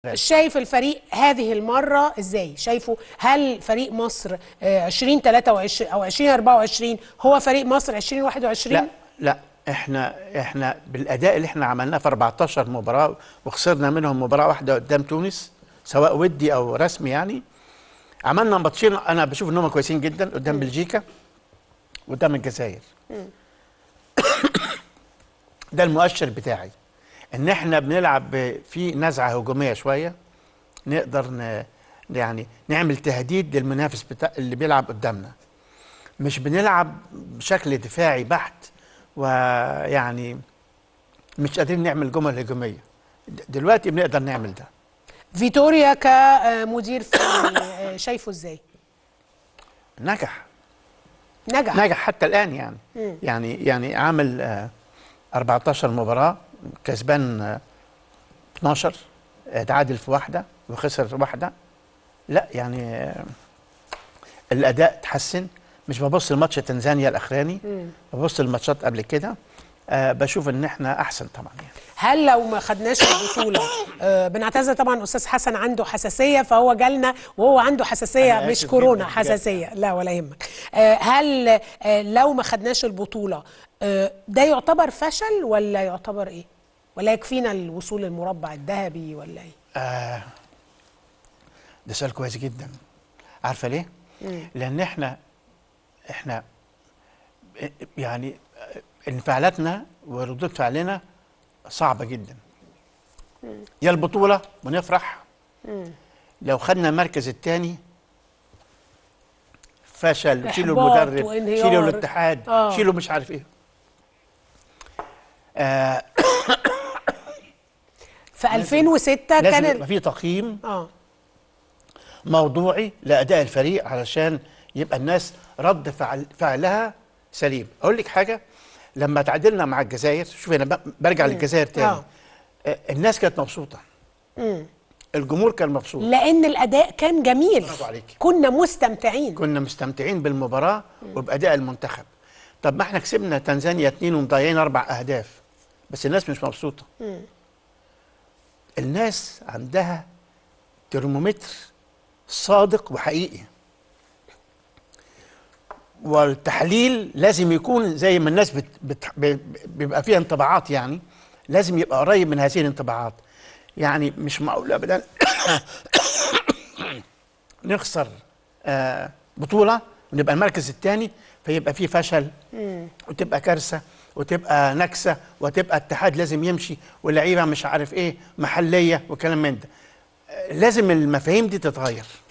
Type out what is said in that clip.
شايف الفريق هذه المرة ازاي؟ شايفه هل فريق مصر آه، 2023 او 2024 هو فريق مصر 2021؟ لا لا احنا احنا بالاداء اللي احنا عملناه في 14 مباراه وخسرنا منهم مباراه واحده قدام تونس سواء ودي او رسمي يعني عملنا ماتشين انا بشوف ان هم كويسين جدا قدام بلجيكا وقدام الجزائر ده المؤشر بتاعي ان احنا بنلعب ب- في نزعه هجوميه شويه نقدر ن... يعني نعمل تهديد للمنافس بتاع اللي بيلعب قدامنا مش بنلعب بشكل دفاعي بحت ويعني مش قادرين نعمل جمل هجوميه د- دلوقتي بنقدر نعمل ده فيتوريا كمدير فني آه، شايفه ازاي؟ نجح نجح نجح حتى الان يعني يعني يعني عامل آه، 14 مباراه كسبان آه، 12 آه، تعادل في واحده وخسر واحده لا يعني آه، الاداء تحسن مش ببص لماتش تنزانيا الاخراني ببص للماتشات قبل كده آه بشوف ان احنا احسن طبعا يعني هل لو ما خدناش البطولة آه، بنعتذر طبعا استاذ حسن عنده حساسية فهو جالنا وهو عنده حساسية أنا مش آسف كورونا جداً بجد. حساسية لا ولا يهمك آه، هل آه، لو ما خدناش البطولة آه، ده يعتبر فشل ولا يعتبر ايه؟ ولا يكفينا الوصول للمربع الذهبي ولا ايه؟ آه ده سؤال كويس جدا عارفه ليه؟ لان احنا احنا يعني انفعالاتنا وردود فعلنا صعبه جدا يا البطوله ونفرح لو خدنا المركز الثاني فشل شيلوا إحباط المدرب وانهيار. شيلوا الاتحاد آه. شيلوا مش عارف ايه آه في 2006 لازم كان يبقى ال- في تقييم اه موضوعي لاداء الفريق علشان يبقى الناس رد فعل فعلها سليم اقول لك حاجه لما تعادلنا مع الجزائر شوفي انا ب- برجع للجزائر تاني آه. آه، الناس كانت مبسوطه الجمهور كان مبسوط لان الاداء كان جميل برافو عليكي. كنا مستمتعين كنا مستمتعين بالمباراه وباداء المنتخب طب ما احنا كسبنا تنزانيا اتنين ومضيعين اربع اهداف بس الناس مش مبسوطه الناس عندها ترمومتر صادق وحقيقي والتحليل لازم يكون زي ما الناس بت بت ب- بيبقى فيها انطباعات يعني لازم يبقى قريب من هذه الانطباعات يعني مش معقول ابدا نخسر آه بطوله ونبقى المركز الثاني فيبقى في فشل وتبقى كارثه وتبقى نكسه وتبقى اتحاد لازم يمشي واللعيبه مش عارف ايه محليه وكلام من ده آه، لازم المفاهيم دي تتغير